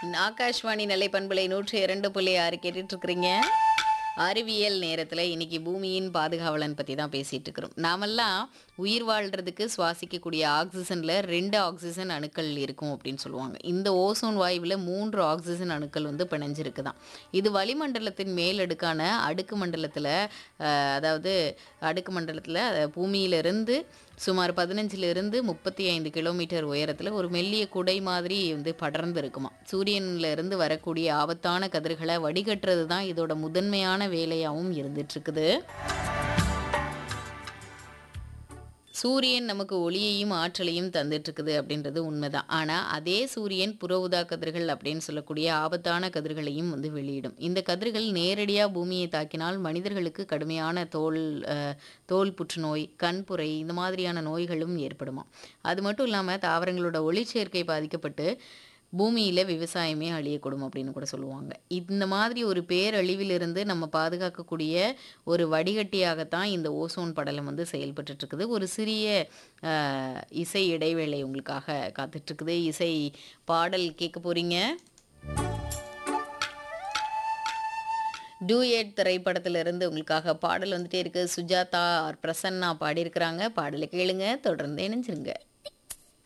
ஆகாஷ்வாணி நிலை பண்பலை நூற்றி இரண்டு புள்ளி ஆறு கேட்டுட்டு இருக்கிறீங்க அறிவியல் நேரத்தில் இன்னைக்கு பூமியின் பாதுகாவலன் பற்றி தான் பேசிகிட்டு இருக்கிறோம் நாமெல்லாம் உயிர் வாழ்கிறதுக்கு சுவாசிக்கக்கூடிய ஆக்சிஜனில் ரெண்டு ஆக்சிஜன் அணுக்கள் இருக்கும் அப்படின்னு சொல்லுவாங்க இந்த ஓசோன் வாயுவில் மூன்று ஆக்சிஜன் அணுக்கள் வந்து பிணைஞ்சிருக்கு தான் இது வளிமண்டலத்தின் மேலடுக்கான அடுக்கு மண்டலத்தில் அதாவது அடுக்கு மண்டலத்தில் பூமியிலிருந்து சுமார் பதினஞ்சிலிருந்து முப்பத்தி ஐந்து கிலோமீட்டர் உயரத்தில் ஒரு மெல்லிய குடை மாதிரி வந்து படர்ந்து இருக்குமா சூரியன்ல இருந்து வரக்கூடிய ஆபத்தான கதிர்களை வடிகட்டுறது தான் இதோட முதன்மையான வேலையாகவும் இருந்துட்டு இருக்குது சூரியன் நமக்கு ஒளியையும் ஆற்றலையும் தந்துட்டு இருக்குது அப்படின்றது உண்மைதான் ஆனால் அதே சூரியன் புற ஊதா கதிர்கள் அப்படின்னு சொல்லக்கூடிய ஆபத்தான கதிர்களையும் வந்து வெளியிடும் இந்த கதிர்கள் நேரடியாக பூமியை தாக்கினால் மனிதர்களுக்கு கடுமையான தோல் அஹ், தோல் புற்றுநோய் கண்புரை இந்த மாதிரியான நோய்களும் ஏற்படுமா அது மட்டும் இல்லாமல் தாவரங்களோட ஒளிச்சேர்க்கை பாதிக்கப்பட்டு பூமியில் விவசாயமே அழியக்கூடும் அப்படின்னு கூட சொல்லுவாங்க இந்த மாதிரி ஒரு பேரழிவிலிருந்து நம்ம பாதுகாக்கக்கூடிய ஒரு வடிகட்டியாகத்தான் இந்த ஓசோன் படலம் வந்து செயல்பட்டுட்டு இருக்குது ஒரு சிறிய அஹ், இசை இடைவேளை உங்களுக்காக காத்துட்ருக்குது இசை பாடல் கேட்க போகிறீங்க டூயட் திரைப்படத்திலிருந்து உங்களுக்காக பாடல் வந்துட்டே இருக்கு சுஜாதா ஆர் பிரசன்னா பாடியிருக்கிறாங்க பாடலை கேளுங்க தொடர்ந்து இணைஞ்சிருங்க